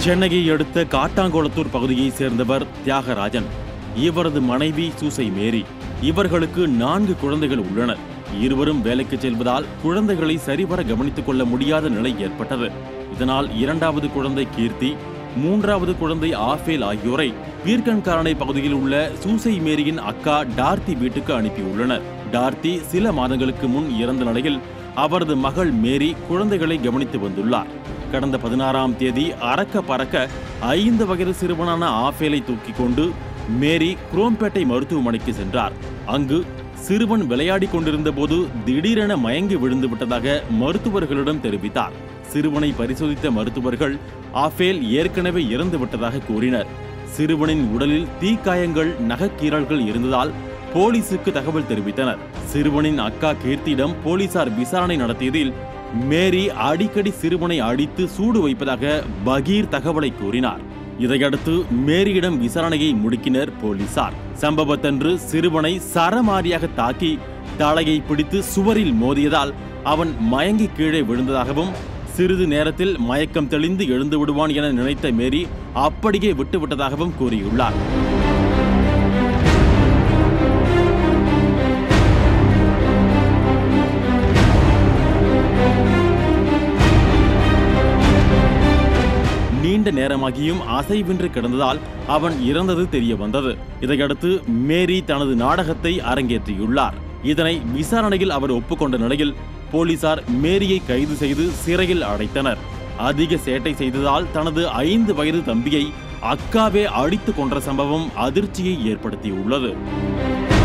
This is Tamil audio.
சென்னையை அடுத்த காட்டாங்குளத்தூர் பகுதியைச் சேர்ந்தவர் தியாகராஜன் இவரது மனைவி சூசை மேரி இவர்களுக்கு நான்கு குழந்தைகள் உள்ளனர் இருவரும் வேலைக்கு செல்வதால் குழந்தைகளை சரிவர கவனித்துக் கொள்ள முடியாத நிலை ஏற்பட்டது இதனால் இரண்டாவது குழந்தை கீர்த்தி மூன்றாவது குழந்தை ஆஃபேல் ஆகியோரை வீர்கன்காரணை பகுதியில் உள்ள சூசை மேரியின் அக்கா டார்த்தி வீட்டுக்கு அனுப்பியுள்ளனர் டார்த்தி சில மாதங்களுக்கு முன் இறந்த நிலையில் அவரது மகள் மேரி குழந்தைகளை கவனித்து வந்துள்ளார் கடந்த பதினாறாம் தேதி அறக்க பறக்க ஐந்து வயது சிறுவனான ஆஃபேலை தூக்கிக் கொண்டு மேரி குரோம்பேட்டை மருத்துவமனைக்கு சென்றார் அங்கு சிறுவன் விளையாடிக் கொண்டிருந்த போது திடீரென மயங்கி விழுந்து விட்டதாக மருத்துவர்களிடம் தெரிவித்தார் சிறுவனை பரிசோதித்த மருத்துவர்கள் ஆஃபேல் ஏற்கனவே இறந்து விட்டதாக கூறினர் சிறுவனின் உடலில் தீக்காயங்கள் நகக்கீறல்கள் இருந்ததால் போலீசுக்கு தகவல் தெரிவித்தனர் சிறுவனின் அக்கா கீர்த்தியிடம் போலீசார் விசாரணை நடத்தியதில் மேரி அடிக்கடி சிறுவனை அடித்து சூடு வைப்பதாக பகீர் தகவலை கூறினார் இதையடுத்து மேரியிடம் விசாரணையை முடுக்கினர் போலீசார் சம்பவத்தன்று சிறுவனை சரமாரியாக தாக்கி தலையை பிடித்து சுவரில் மோதியதால் அவன் மயங்கி கீழே விழுந்ததாகவும் சிறிது நேரத்தில் மயக்கம் தெளிந்து எழுந்து விடுவான் என நினைத்த மேரி அப்படியே விட்டுவிட்டதாகவும் கூறியுள்ளார் நீண்ட நேரமாகியும் அசைவின்றி கிடந்ததால் அவன் இறந்தது தெரிய வந்தது இதையடுத்து மேரி தனது நாடகத்தை அரங்கேற்றியுள்ளார் இதனை விசாரணையில் அவர் ஒப்புக்கொண்ட நிலையில் போலீசார் மேரியை கைது செய்து சிறையில் அடைத்தனர் அதிக சேட்டை செய்ததால் தனது ஐந்து வயது தம்பியை அக்காவே அடித்து கொன்ற சம்பவம் அதிர்ச்சியை ஏற்படுத்தியுள்ளது